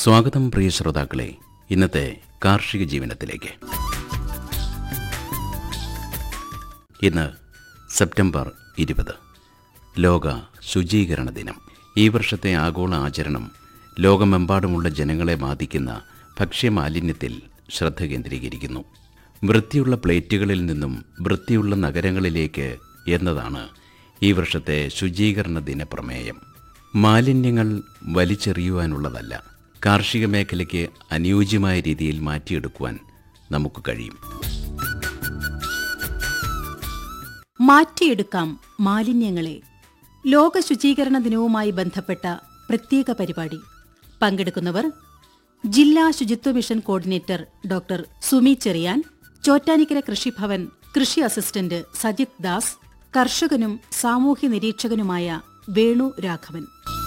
സ്വാഗതം പ്രിയ ശ്രോതാക്കളെ ഇന്നത്തെ കാർഷിക ജീവനത്തിലേക്ക് ഇന്ന് സെപ്റ്റംബർ ഇരുപത് ലോക ശുചീകരണ ദിനം ഈ വർഷത്തെ ആഗോള ആചരണം ലോകമെമ്പാടുമുള്ള ജനങ്ങളെ ബാധിക്കുന്ന ഭക്ഷ്യമാലിന്യത്തിൽ ശ്രദ്ധ കേന്ദ്രീകരിക്കുന്നു വൃത്തിയുള്ള പ്ലേറ്റുകളിൽ നിന്നും വൃത്തിയുള്ള നഗരങ്ങളിലേക്ക് എന്നതാണ് ഈ വർഷത്തെ ശുചീകരണ ദിന പ്രമേയം മാലിന്യങ്ങൾ വലിച്ചെറിയുവാനുള്ളതല്ല കാർഷിക മേഖലയ്ക്ക് അനുയോജ്യമായ രീതിയിൽ മാറ്റിയെടുക്കുവാൻ നമുക്ക് കഴിയും മാറ്റിയെടുക്കാം മാലിന്യങ്ങളെ ലോക ശുചീകരണ ദിനവുമായി ബന്ധപ്പെട്ട പ്രത്യേക പരിപാടി പങ്കെടുക്കുന്നവർ ജില്ലാ ശുചിത്വ mission coordinator doctor Sumi Cherian Chottanikkara Krishibhavan കൃഷി അസിസ്റ്റന്റ് സജിത് ദാസ് കർഷകനും സാമൂഹ്യ നിരീക്ഷകനുമായ വേണു രാഘവൻ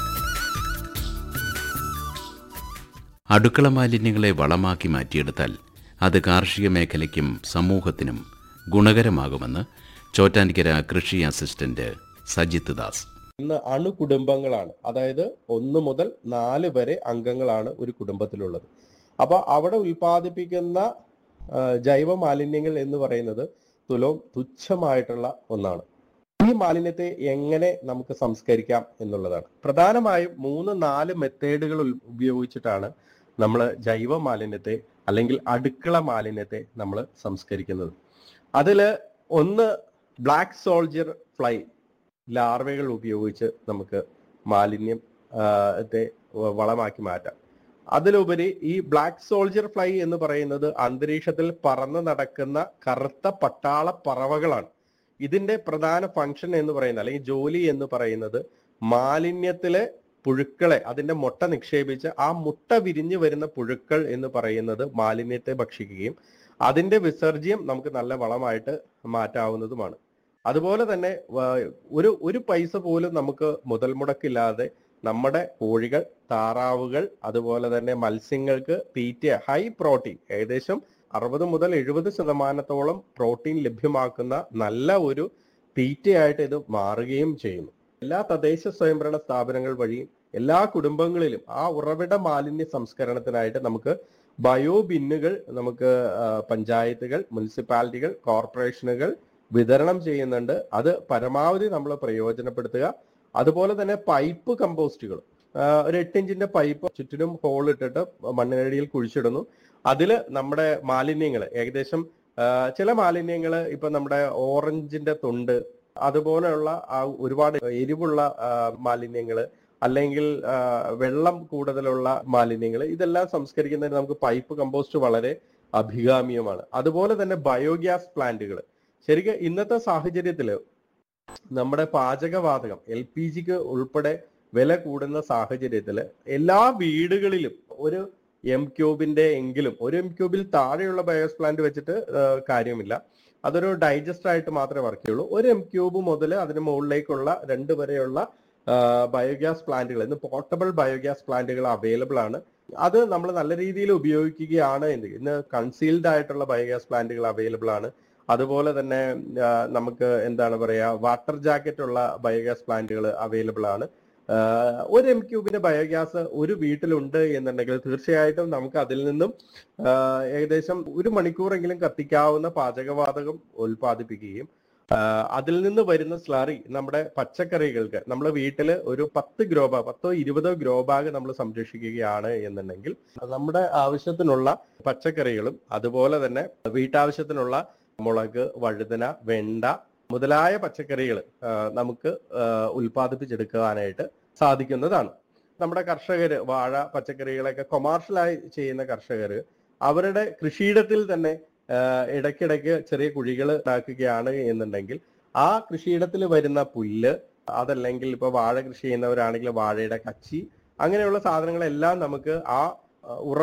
അടുക്കള മാലിന്യങ്ങളെ വളമാക്കി മാറ്റിയെടുത്താൽ അത് കാർഷിക മേഖലയ്ക്കും സമൂഹത്തിനും ഗുണകരമാകുമെന്ന് ചോറ്റാനിക്കര കൃഷി അസിസ്റ്റന്റ് സജിത്ത് ദാസ് ഇന്ന് അണുകുടുംബങ്ങളാണ് അതായത് ഒന്ന് മുതൽ നാല് വരെ അംഗങ്ങളാണ് ഒരു കുടുംബത്തിലുള്ളത് അപ്പൊ അവിടെ ഉൽപ്പാദിപ്പിക്കുന്ന ആ, ജൈവ മാലിന്യങ്ങൾ എന്ന് പറയുന്നത് തുലവും തുച്ഛമായിട്ടുള്ള ഒന്നാണ് ഈ മാലിന്യത്തെ എങ്ങനെ നമുക്ക് സംസ്കരിക്കാം എന്നുള്ളതാണ് പ്രധാനമായും മൂന്ന് നാല് മെത്തേഡുകൾ ഉൽ- ഉപയോഗിച്ചിട്ടാണ് നമ്മൾ ജൈവ മാലിന്യത്തെ അല്ലെങ്കിൽ അടുക്കള മാലിന്യത്തെ നമ്മൾ സംസ്കരിക്കുന്നത് അതില് ഒന്ന് ബ്ലാക്ക് സോൾജർ ഫ്ലൈ ലാർവകൾ ഉപയോഗിച്ച് നമുക്ക് മാലിന്യം ആ, ത്തെ വളമാക്കി മാറ്റാം അതിലുപരി ഈ ബ്ലാക്ക് സോൾജർ ഫ്ലൈ എന്ന് പറയുന്നത് അന്തരീക്ഷത്തിൽ പറന്ന് നടക്കുന്ന കറുത്ത പട്ടാള പറവകളാണ് ഇതിന്റെ പ്രധാന ഫംഗ്ഷൻ എന്ന് പറയുന്നത് അല്ലെങ്കിൽ ജോലി എന്ന് പറയുന്നത് മാലിന്യത്തിലെ പുഴുക്കളെ അതിന്റെ മുട്ട നിക്ഷേപിച്ച് ആ മുട്ട വിരിഞ്ഞു വരുന്ന പുഴുക്കൾ എന്ന് പറയുന്നത് മാലിന്യത്തെ ഭക്ഷിക്കുകയും അതിന്റെ വിസർജ്യം നമുക്ക് നല്ല വളമായിട്ട് മാറ്റാവുന്നതുമാണ് അതുപോലെ തന്നെ വ- ഒരു ഒരു പൈസ പോലും നമുക്ക് മുതൽ മുടക്കില്ലാതെ നമ്മുടെ കോഴികൾ താറാവുകൾ അതുപോലെ തന്നെ മത്സ്യങ്ങൾക്ക് തീറ്റ ഹൈ പ്രോട്ടീൻ ഏകദേശം അറുപത് മുതൽ എഴുപത് ശതമാനത്തോളം പ്രോട്ടീൻ ലഭ്യമാക്കുന്ന നല്ല ഒരു തീറ്റയായിട്ട് ഇത് മാറുകയും ചെയ്യുന്നു എല്ലാ തദ്ദേശ സ്വയംഭരണ സ്ഥാപനങ്ങൾ വഴിയും എല്ലാ കുടുംബങ്ങളിലും ആ ഉറവിട മാലിന്യ സംസ്കരണത്തിനായിട്ട് നമുക്ക് ബയോ ബിന്നുകൾ നമുക്ക് ആ, പഞ്ചായത്തുകൾ മുനിസിപ്പാലിറ്റികൾ കോർപ്പറേഷനുകൾ വിതരണം ചെയ്യുന്നുണ്ട് അത് പരമാവധി നമ്മൾ പ്രയോജനപ്പെടുത്തുക അതുപോലെ തന്നെ പൈപ്പ് കമ്പോസ്റ്റുകൾ ഒരു എട്ട് ഇഞ്ചിന്റെ പൈപ്പ് ചുറ്റിനും ഹോൾ ഇട്ടിട്ട് മണ്ണിനടിയിൽ കുഴിച്ചിടുന്നു അതിൽ നമ്മുടെ മാലിന്യങ്ങൾ ഏകദേശം ആ, ചില മാലിന്യങ്ങൾ ഇപ്പൊ നമ്മുടെ ഓറഞ്ചിന്റെ തൊണ്ട് അതുപോലെയുള്ള ആ ഒരുപാട് എരിവുള്ള മാലിന്യങ്ങൾ അല്ലെങ്കിൽ ആ, വെള്ളം കൂടുതലുള്ള മാലിന്യങ്ങൾ ഇതെല്ലാം സംസ്കരിക്കുന്നതിന് നമുക്ക് പൈപ്പ് കമ്പോസ്റ്റ് വളരെ അഭികാമ്യമാണ് അതുപോലെ തന്നെ ബയോഗ്യാസ് പ്ലാന്റുകൾ ശരിക്കും ഇന്നത്തെ സാഹചര്യത്തിൽ നമ്മുടെ പാചകവാതകം എൽ പി ജിക്ക് ഉൾപ്പെടെ വില കൂടുന്ന സാഹചര്യത്തിൽ എല്ലാ വീടുകളിലും ഒരു എം ക്യൂബിന്റെ എങ്കിലും ഒരു എം ക്യൂബിൽ താഴെയുള്ള ബയോസ് പ്ലാന്റ് വെച്ചിട്ട് ആ, കാര്യമില്ല അതൊരു ഡൈജസ്റ്റർ ആയിട്ട് മാത്രമേ വർക്ക് ചെയ്യുള്ളൂ ഒരു എം ക്യൂബ് മുതൽ അതിന് മുകളിലേക്കുള്ള രണ്ട് വരെയുള്ള ബയോഗ്യാസ് പ്ലാന്റുകൾ ഇന്ന് പോർട്ടബിൾ ബയോഗ്യാസ് പ്ലാന്റുകൾ അവൈലബിൾ ആണ് അത് നമ്മൾ നല്ല രീതിയിൽ ഉപയോഗിക്കുകയാണ് എന്ന് ഇന്ന് കൺസീൽഡ് ആയിട്ടുള്ള ബയോഗ്യാസ് പ്ലാന്റുകൾ അവൈലബിൾ ആണ് അതുപോലെ തന്നെ ആ, നമുക്ക് എന്താണ് പറയാ വാട്ടർ ജാക്കറ്റ് ഉള്ള ബയോഗ്യാസ് പ്ലാന്റുകൾ അവൈലബിൾ ആണ് ആ, ഒരു എം ക്യൂബിന്റെ ബയോഗ്യാസ് ഒരു വീട്ടിലുണ്ട് എന്നുണ്ടെങ്കിൽ തീർച്ചയായിട്ടും നമുക്ക് അതിൽ നിന്നും ആ, ഏകദേശം ഒരു മണിക്കൂറെങ്കിലും കത്തിക്കാവുന്ന പാചകവാതകം ഉൽപ്പാദിപ്പിക്കുകയും ആ, അതിൽ നിന്ന് വരുന്ന സ്ലറി നമ്മുടെ പച്ചക്കറികൾക്ക് നമ്മുടെ വീട്ടിൽ ഒരു പത്ത് ഗ്രോ ബാഗ് പത്തോ ഇരുപതോ ഗ്രോ ബാഗ് നമ്മൾ സംരക്ഷിക്കുകയാണ് എന്നുണ്ടെങ്കിൽ നമ്മുടെ ആവശ്യത്തിനുള്ള പച്ചക്കറികളും അതുപോലെ തന്നെ വീട്ടാവശ്യത്തിനുള്ള മുളക് വഴുതന വെണ്ട മുതലായ പച്ചക്കറികൾ നമുക്ക് ആ, ഉൽപ്പാദിപ്പിച്ചെടുക്കാനായിട്ട് സാധിക്കുന്നതാണ് നമ്മുടെ കർഷകര് വാഴ പച്ചക്കറികളൊക്കെ കൊമേഴ്ഷ്യലായി ചെയ്യുന്ന കർഷകര് അവരുടെ കൃഷിയിടത്തിൽ തന്നെ ആ, ഇടയ്ക്കിടയ്ക്ക് ചെറിയ കുഴികൾ ഉണ്ടാക്കുകയാണ് എന്നുണ്ടെങ്കിൽ ആ കൃഷിയിടത്തിൽ വരുന്ന പുല്ല് അതല്ലെങ്കിൽ ഇപ്പൊ വാഴ കൃഷി ചെയ്യുന്നവരാണെങ്കിൽ വാഴയുടെ കച്ചി അങ്ങനെയുള്ള സാധനങ്ങളെല്ലാം നമുക്ക് ആ ആ, ഉറ